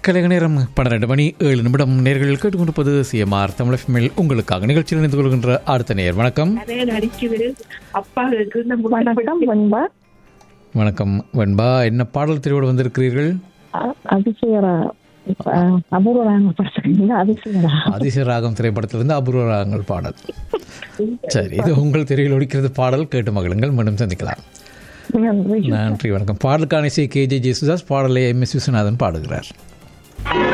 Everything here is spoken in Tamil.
கலைக நேரம் பன்னிரண்டு மணி ஏழு நிமிடம் நேர்கள் கேட்டுக்கொண்டிருப்பது சிஎம்ஆர் தமிழ் உங்களுக்காக நிகழ்ச்சியில் இணைந்து கொள்கின்ற அடுத்த நேர் வணக்கம் நிறைய நடிக்குது அப்பா இருக்கு நம்ம வணக்கம் வெண்பா வணக்கம் வெண்பா என்ன பாடல் தெரிவோடு வந்திருக்கிறீர்கள் அ- அதிசயரா அஹ், அபூர்வராங்க படத்துக்கு அதிசயரா அதிசய ராகம் திரைப்படத்திலிருந்து அபூர்வ ராகங்கள் பாடல் சரி இது உங்கள் தெருவில் ஒழிக்கிறது பாடல் கேட்டு மகளுங்கள் மீண்டும் சந்திக்கலாம் நன்றி நன்றி வணக்கம் பாடலுக்கான இசை கே ஜே ஜேசுதாஸ் பாடலை எம் எஸ் விஸ்வநாதன் பாடுகிறார்